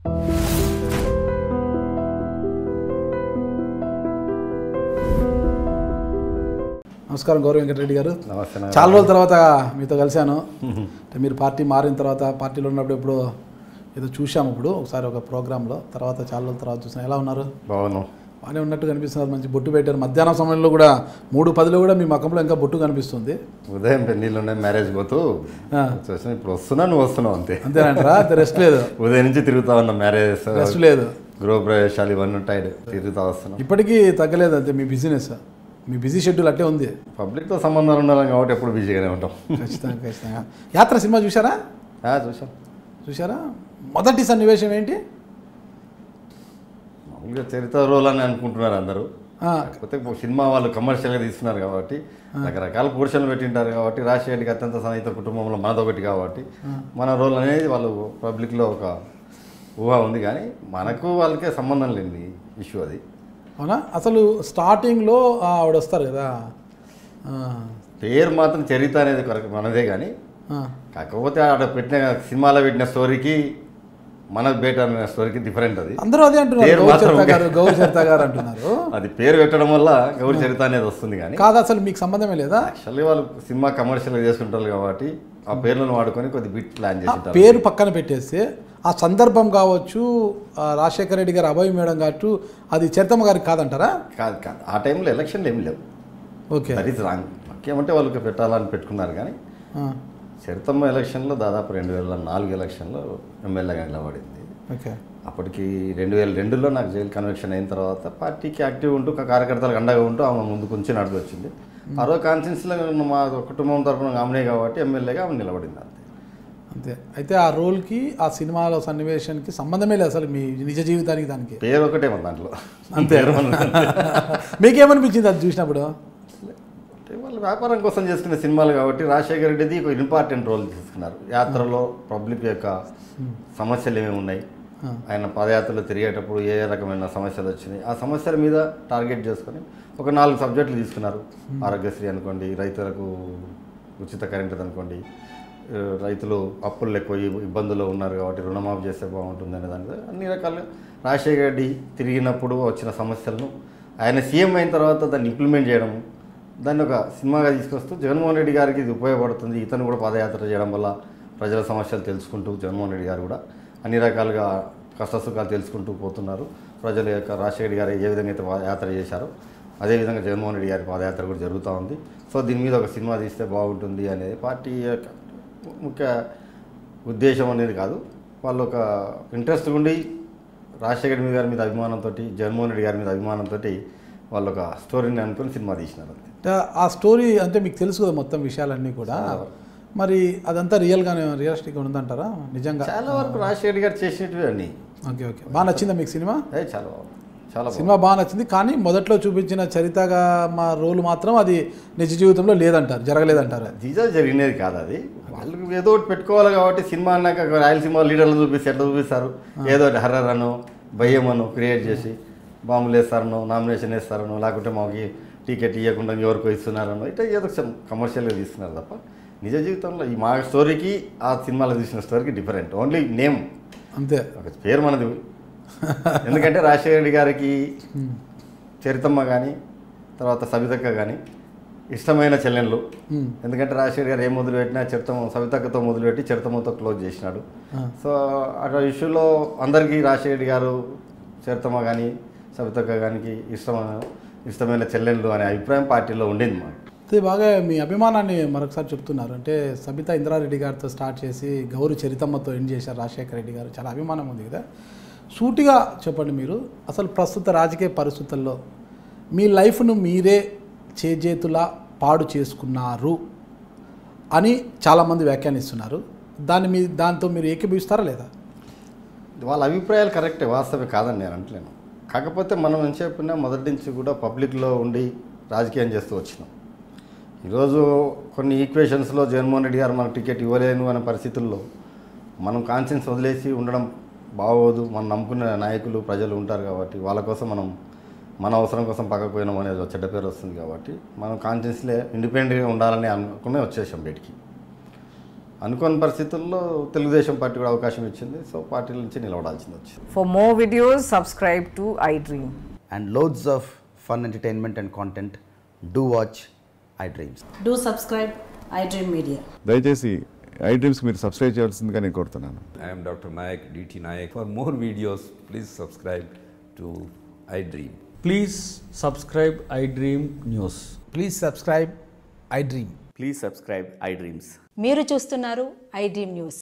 నమస్కారం గౌరవ వెంకటరెడ్డి గారు నమస్తే నాగరాజు. చాలా రోజుల తర్వాత మీతో కలిశాను అంటే మీరు పార్టీ మారిన తర్వాత పార్టీలో ఉన్నప్పుడు ఇప్పుడు ఏదో చూశాము ఇప్పుడు ఒకసారి ఒక ప్రోగ్రాంలో తర్వాత చాలా రోజుల తర్వాత చూసాను ఎలా ఉన్నారు బాగున్నాం బాగానే ఉన్నట్టు కనిపిస్తున్నారు మంచి బొట్టు పెట్టారు మధ్యాహ్నం సమయంలో కూడా మూడు పదిలో కూడా మీ మకంలో ఇంకా బొట్టు కనిపిస్తుంది ఉదయం పెళ్ళిళ్ళు ఉన్నాయి మ్యారేజ్ పోతూ ఆ. చూసిన ఇప్పుడు వస్తున్నా నువ్వు వస్తున్నావు అంతే అంతేనంటారా అంతే రెస్ట్ లేదు ఉదయం నుంచి తిరుగుతా ఉన్నా మ్యారేజ్ రెస్ట్ లేదు గృహ ప్రవేశాలు ఇవన్నీ ఉంటాయి తిరుగుతా వస్తున్నాం ఇప్పటికీ తగ్గలేదు అంతే మీ బిజినెస్ మీ బిజీ షెడ్యూల్ అట్టే ఉంది పబ్లిక్తో సంబంధాలు ఉండాలి కాబట్టి ఎప్పుడు బిజీగానే ఉంటాం ఖచ్చితంగా ఖచ్చితంగా యాత్ర సినిమా చూసారా ఆ, చూసాం చూసారా మొదటి సన్నివేశం ఏంటి మామూలుగా చరిత్ర రోల్ అని అనుకుంటున్నారు అందరూ ఆ, కాకపోతే ఇప్పుడు సినిమా వాళ్ళు కమర్షియల్గా తీసుకున్నారు కాబట్టి రకరకాల పోర్షన్లు పెట్టింటారు కాబట్టి రాజశేఖర్కి అత్యంత సన్నిహిత కుటుంబంలో మనదొకటి కాబట్టి మన రోల్ అనేది వాళ్ళు పబ్లిక్లో ఒక ఊహ ఉంది కానీ మనకు వాళ్ళకే సంబంధం లేని ఇష్యూ అది అవునా అసలు స్టార్టింగ్లో ఆ, ఆవిడ వస్తారు కదా ఆ, పేరు మాత్రం చరిత్ర అనేది కరెక్ట్ మనదే కానీ ఆ, కాకపోతే ఆడ పెట్టిన సినిమాలో పెట్టిన స్టోరీకి మన బేట అనే స్టోరీకి డిఫరెంట్ అది అందరూ అదే అంటున్నారు పేరు గౌరీ మాత్రం చరిత ఒకే. గారు గౌరీ చరిత గారు అంటున్నారు అది పేరు పెట్టడం వల్ల గౌరీ చరిత్ర అనేది వస్తుంది కానీ కాదు అసలు మీకు సంబంధమే లేదా యాక్చువల్లీ వాళ్ళు సినిమా కమర్షియల్గా చేసుకుంటారు కాబట్టి ఆ పేర్లను వాడుకొని కొద్ది బిట్ ప్లాన్ ఆ చేసింటారు పేరు పక్కన పెట్టేస్తే ఆ సందర్భం కావచ్చు ఆ రాజశేఖర రెడ్డి గారు అభయ మేడం కావచ్చు అది చరితమ్మ గారికి కాదంటారా కాదు కాదు ఆ టైంలో ఎలక్షన్లు ఏం లేవు ఓకే దట్ ఈస్ రాంగ్ ఏమంటే వాళ్ళకి పెట్టాలని పెట్టుకున్నారు కానీ ఆ, చరితమ్మ ఎలక్షన్లో దాదాపు రెండు వేల నాలుగు ఎలక్షన్లో ఎమ్మెల్యేగా నిలబడింది ఓకే అప్పటికి రెండు వేల రెండులో నాకు జైలు కన్వెక్షన్ అయిన తర్వాత పార్టీకి యాక్టివ్ ఉంటూ ఒక కార్యకర్తలకు అండగా ఉంటూ ఆమె ముందుకు ఉంచి నడిచి వచ్చింది ఆ రోజు కాన్స్టిట్యూన్సీలో మా కుటుంబం తరఫున ఆమెనే కాబట్టి ఎమ్మెల్యేగా ఆమె నిలబడింది అంతే అంతే అయితే ఆ రోల్కి ఆ సినిమాలో సన్నివేశానికి సంబంధమే లేదు అసలు మీ నిజ జీవితానికి దానికి పేరు ఒకటే మన దాంట్లో అంతే పేరు మనది. మీకేమనిపించింది అది చూసినప్పుడు అంటే వాళ్ళు వ్యాపారం కోసం చేసుకునే సినిమాలు కాబట్టి రాజశేఖర రెడ్డిది ఒక ఇంపార్టెంట్ రోల్ తీసుకున్నారు యాత్రలో పబ్లిక్ యొక్క సమస్యలు ఏమేమి ఉన్నాయి ఆయన పదయాత్రలో తిరిగేటప్పుడు ఏ రకమైన సమస్యలు వచ్చినాయి ఆ సమస్యల మీద టార్గెట్ చేసుకొని ఒక నాలుగు సబ్జెక్టులు తీసుకున్నారు ఆరోగ్యశ్రీ అనుకోండి రైతులకు ఉచిత కరెంట్ అనుకోండి ఆ, రైతులు అప్పులు ఎక్కువ ఇబ్- ఇబ్బందుల్లో ఉన్నారు కాబట్టి రుణమాఫీ చేస్తే బాగుంటుంది అనే దాని మీద అన్ని రకాలుగా రాజశేఖర రెడ్డి తిరిగినప్పుడు వచ్చిన సమస్యలను ఆయన సీఎం అయిన తర్వాత దాన్ని ఇంప్లిమెంట్ చేయడం దాన్ని ఒక సినిమాగా తీసుకొస్తూ జగన్మోహన్ రెడ్డి గారికి ఇది ఉపయోగపడుతుంది ఇతను కూడా పాదయాత్ర చేయడం వల్ల ప్రజల సమస్యలు తెలుసుకుంటూ జగన్మోహన్ రెడ్డి గారు కూడా అన్ని రకాలుగా కష్టసుఖాలు తెలుసుకుంటూ పోతున్నారు ప్రజల యొక్క రాజశేఖర రెడ్డి గారు ఏ విధంగా అయితే పాదయాత్ర చేశారో అదేవిధంగా జగన్మోహన్ రెడ్డి గారి పాదయాత్ర కూడా జరుగుతూ ఉంది సో దీని మీద ఒక సినిమా తీస్తే బాగుంటుంది అనేది పార్టీ యొక్క ముఖ్య ఉద్దేశం అనేది కాదు వాళ్ళు ఒక ఇంట్రెస్ట్ ఉండి రాజశేఖర రెడ్డి గారి మీద అభిమానంతో జగన్మోహన్ రెడ్డి గారి మీద అభిమానంతో వాళ్ళు ఒక స్టోరీని అనుకుని సినిమా తీసినారు అంతే అంటే ఆ స్టోరీ అంటే మీకు తెలుసు కదా మొత్తం విషయాలన్నీ కూడా మరి అదంతా రియల్గానే రియలిస్టిక్గా ఉందంటారా నిజంగా చాలా వరకు రాజశేఖర రెడ్డి గారు చేసేటివి అన్నీ ఓకే ఓకే బాగా నచ్చిందా మీకు సినిమా అదే చాలా బాగుంది చాలా బాగుంది సినిమా బాగా నచ్చింది కానీ మొదట్లో చూపించిన చరితగా మా రోల్ మాత్రం అది నిజ జీవితంలో లేదంటారు జరగలేదంటారు జీజా జరిగినది కాదు అది వాళ్ళకి ఏదో ఒకటి పెట్టుకోవాలి కాబట్టి సినిమా అన్నాక రాయలసీమ లీడర్లు చూపిస్తే ఎట్లా చూపిస్తారు ఏదో ఒకటి హర్రర్ అను భయం అను క్రియేట్ చేసి బాంబులు వేస్తారనో నామినేషన్ వేస్తారనో లేకుంటే మాకు టికెట్ ఇవ్వకుండా ఎవరికో ఇస్తున్నారనో ఇట్లా ఏదో కమర్షియల్గా తీస్తున్నారు తప్ప నిజ జీవితంలో ఈ మా స్టోరీకి ఆ సినిమాలో తీసిన స్టోరీకి డిఫరెంట్ ఓన్లీ నేమ్ అంతే ఒక పేరు మనది ఎందుకంటే రాజశేఖర రెడ్డి గారికి చరితమ్మ కానీ తర్వాత సవితక్క కానీ ఇష్టమైన చెల్లెళ్ళు ఉమ్. ఎందుకంటే రాజశేఖర్ గారు ఏం మొదలుపెట్టినా చిరుతం సవితక్కతో మొదలుపెట్టి చిరుతమ్మతో క్లోజ్ చేసినాడు ఆ. సో అట్లా ఇష్యూలో అందరికీ రాజశేఖర్ రెడ్డి గారు చిరుతమ్మ కానీ సవితక్క కానీ ఇష్టమైన ఇష్టమైన చెల్లెళ్ళు అనే అభిప్రాయం పార్టీలో ఉండింది మాకు అయితే బాగా మీ అభిమానాన్ని మరొకసారి చెప్తున్నారు అంటే సబితా ఇంద్రారెడ్డి గారితో స్టార్ట్ చేసి గౌరు చరితమ్మతో ఎండ్ చేశారు రాజశేఖర రెడ్డి గారు చాలా అభిమానం ఉంది కదా సూటిగా చెప్పండి మీరు అసలు ప్రస్తుత రాజకీయ పరిస్థితుల్లో మీ లైఫ్ను మీరే చేజేతులా పాడు చేసుకున్నారు అని చాలామంది వ్యాఖ్యానిస్తున్నారు దాన్ని మీ దాంతో మీరు ఏకీభవిస్తారా లేదా వాళ్ళ అభిప్రాయాలు కరెక్టే వాస్తవే కాదని నేను అంటలేను కాకపోతే మనం ఏం చెప్పినా మొదటి నుంచి కూడా పబ్లిక్లో ఉండి రాజకీయం చేస్తూ వచ్చినాం ఈరోజు కొన్ని ఈక్వేషన్స్లో జగన్మోహన్ రెడ్డి గారు మనకు టికెట్ ఇవ్వలేను అనే పరిస్థితుల్లో మనం కాన్షియన్స్ వదిలేసి ఉండడం బాగోదు మనం నమ్ముకున్న నాయకులు ప్రజలు ఉంటారు కాబట్టి వాళ్ళ కోసం మనం మన అవసరం కోసం పక్కకు పోయినాం అనేది ఒక చెడ్డ పేరు వస్తుంది కాబట్టి మనం కాన్షియస్లే ఇండిపెండెంట్గా ఉండాలని అనుకునే వచ్చేసాం బయటికి అనుకోని పరిస్థితుల్లో తెలుగుదేశం పార్టీ కూడా అవకాశం ఇచ్చింది సో పార్టీ నుంచి నిలబడాల్సింది వచ్చింది For more videos, subscribe to iDream. and loads of fun entertainment and content, do watch iDreams. Do subscribe iDream Media. దయచేసి ఐ డ్రీమ్స్కి మీరు సబ్స్క్రైబ్ చేయాల్సిందిగా నేను కోరుతున్నాను I am Dr. Nayak, DT Nayak. For more videos, please subscribe to iDream. Please subscribe iDream News. Please subscribe iDream. Please subscribe iDreams. మీరు చూస్తున్నారు iDream News.